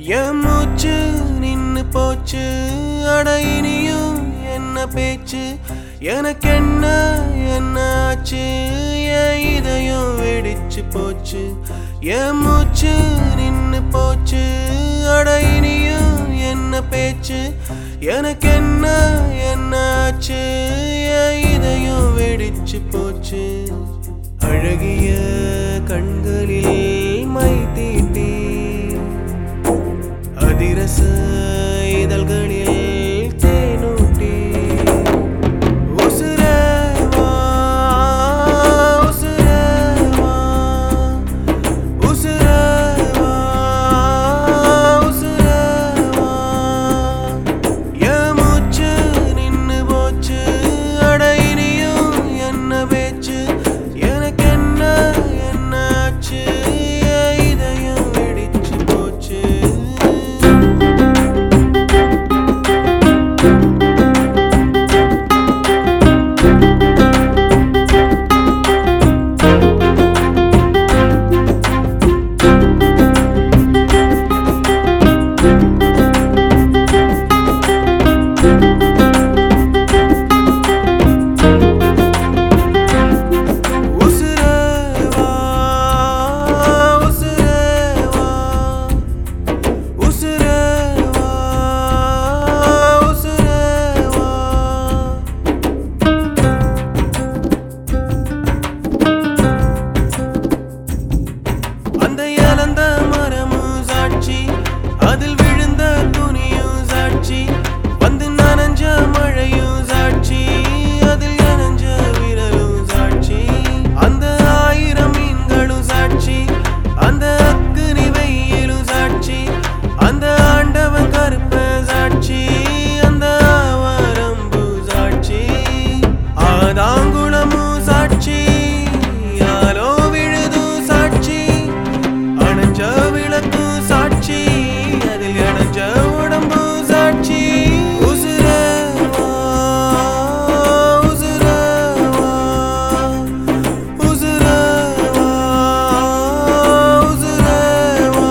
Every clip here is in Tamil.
என் மூச்சு நின்னு போச்சு அட இனியும் என்ன பேச்சு எனக்கு என்ன என்ன ஆச்சு என் இதயம் வெடிச்சு போச்சு என் மூச்சு நின்னு போச்சு அட இனியும் என்ன பேச்சு எனக்கு என்ன என்ன ஆச்சு என் இதயம் வெடிச்சு போச்சு அழகிய கண்களில் மை தீட்டி அதிரச இதழ்களில் தேனூட்டி உசுரே வா, உசுரே வா, உசுரே வா, உசுரே வா. என் மூச்சு நின்னு போச்சு அட இனியும் என்ன பேச்சு எனக்கு என்ன என்ன ஆச்சு என் இதயம் வெடிச்சு போச்சு உசுரே வா, உசுரே வா, உசுரே வா, உசுரே வா. அந்த இழந்த மரமும் சாட்சி அதில் விழுந்த துணியும் சாட்சி வந்து நனைஞ்ச மழையும் சாட்சி அதில் நனைஞ்ச விரலும் சாட்சி அந்த ஆயிரம் மீன்களும் சாட்சி அந்த அக்குனி வெயிலும் சாட்சி அந்த ஆண்டவன் கருப்ப சாட்சி அந்த ஆவாரம்பு சாட்சி ஆதாங்குளமும் சாட்சி யாரோ விழுதும் சாட்சி அணைஞ்ச விளக்கு சாட்சி அதில் அணைஞ்ச உடம்பு சாட்சி உசுரே வா, உசுரே வா, உசுரே வா, உசுரே வா.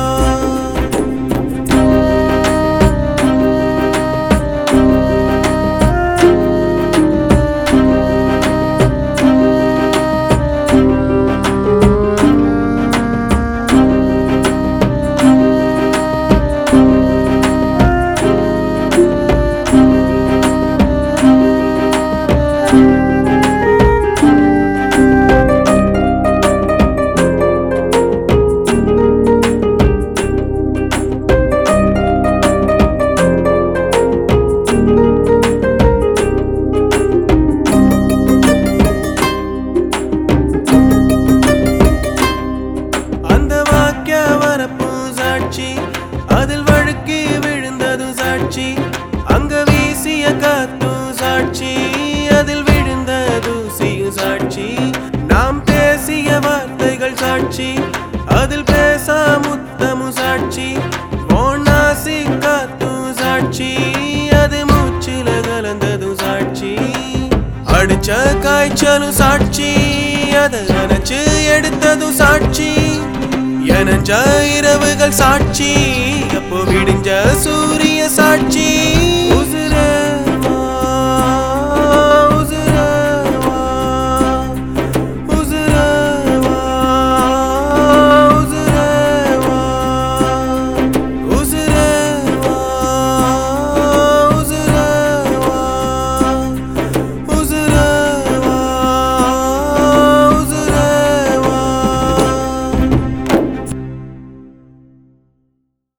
அந்த வாக்கிய வரப்பும் சாட்சி அதில் வழுக்கி விழுந்ததும் சாட்சி அங்க வீசிய காத்தும் சாட்சி அதில் விழுந்த தூசியும் சாட்சி நாம் பேசிய வார்த்தைகள் சாட்சி அதில் பேச முத்தமும் சாட்சி ஓனாசி காத்தும் சாட்சி அது மூச்சில கலந்ததும் சாட்சி அடிச்ச காய்ச்சலும் சாட்சி அதை நினைச்சு எடுத்ததும் சாட்சி எனஞ்ச இரவுகள் சாட்சி அப்போ விடிஞ்ச சூரிய சாட்சி உசுரே